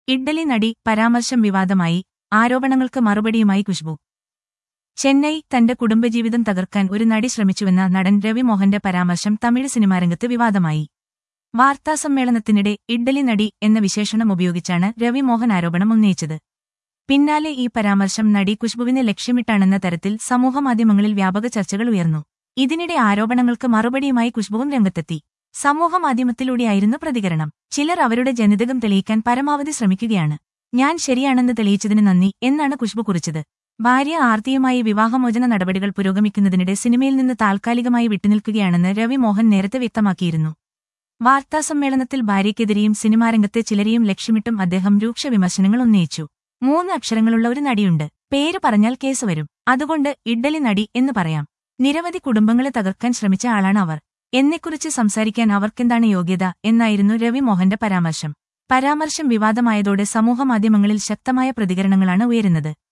ഇഡ്ഡലി നടി പരാമർശം വിവാദമായി ആരോപണങ്ങൾക്ക് മറുപടിയുമായി ഖുഷ്ബു ചെന്നൈ തന്റെ കുടുംബജീവിതം തകർക്കാൻ ഒരു നടി ശ്രമിച്ചുവെന്ന നടൻ രവി മോഹന്റെ പരാമർശം തമിഴ് സിനിമാരംഗത്ത് വിവാദമായി വാർത്താസമ്മേളനത്തിനിടെ ഇഡ്ഡലി നടി എന്ന വിശേഷണം ഉപയോഗിച്ചാണ് രവി മോഹൻ ആരോപണം ഉന്നയിച്ചത് പിന്നാലെ ഈ പരാമർശം നടി ഖുഷ്ബുവിനെ ലക്ഷ്യമിട്ടാണെന്ന തരത്തിൽ സമൂഹമാധ്യമങ്ങളിൽ വ്യാപക ചർച്ചകൾ ഉയർന്നു ഇതിനിടെ ആരോപണങ്ങൾക്ക് മറുപടിയുമായി ഖുഷ്ബുവും രംഗത്തെത്തി സമൂഹമാധ്യമത്തിലൂടെയായിരുന്നു പ്രതികരണം ചിലർ അവരുടെ ജനിതകം തെളിയിക്കാൻ പരമാവധി ശ്രമിക്കുകയാണ് ഞാൻ ശരിയാണെന്ന് തെളിയിച്ചതിന് നന്ദി എന്നാണ് ഖുഷ്ബു കുറിച്ചത് ഭാര്യ ആർത്തിയുമായി വിവാഹമോചന നടപടികൾ പുരോഗമിക്കുന്നതിനിടെ സിനിമയിൽ നിന്ന് താൽക്കാലികമായി വിട്ടുനിൽക്കുകയാണെന്ന് രവി മോഹൻ നേരത്തെ വ്യക്തമാക്കിയിരുന്നു വാർത്താസമ്മേളനത്തിൽ ഭാര്യയ്ക്കെതിരെയും സിനിമാരംഗത്തെ ചിലരെയും ലക്ഷ്യമിട്ടും അദ്ദേഹം രൂക്ഷ വിമർശനങ്ങൾ ഉന്നയിച്ചു മൂന്ന് അക്ഷരങ്ങളുള്ള ഒരു നടിയുണ്ട് പേര് പറഞ്ഞാൽ കേസ് വരും അതുകൊണ്ട് ഇഡ്ഡലി നടി എന്ന് പറയാം നിരവധി കുടുംബങ്ങളെ തകർക്കാൻ ശ്രമിച്ച ആളാണ് അവർ എന്നെക്കുറിച്ച് സംസാരിക്കാൻ അവർക്കെന്താണ് യോഗ്യത എന്നായിരുന്നു രവി മോഹന്റെ പരാമർശം പരാമർശം വിവാദമായതോടെ സമൂഹമാധ്യമങ്ങളിൽ ശക്തമായ പ്രതികരണങ്ങളാണ് ഉയരുന്നത്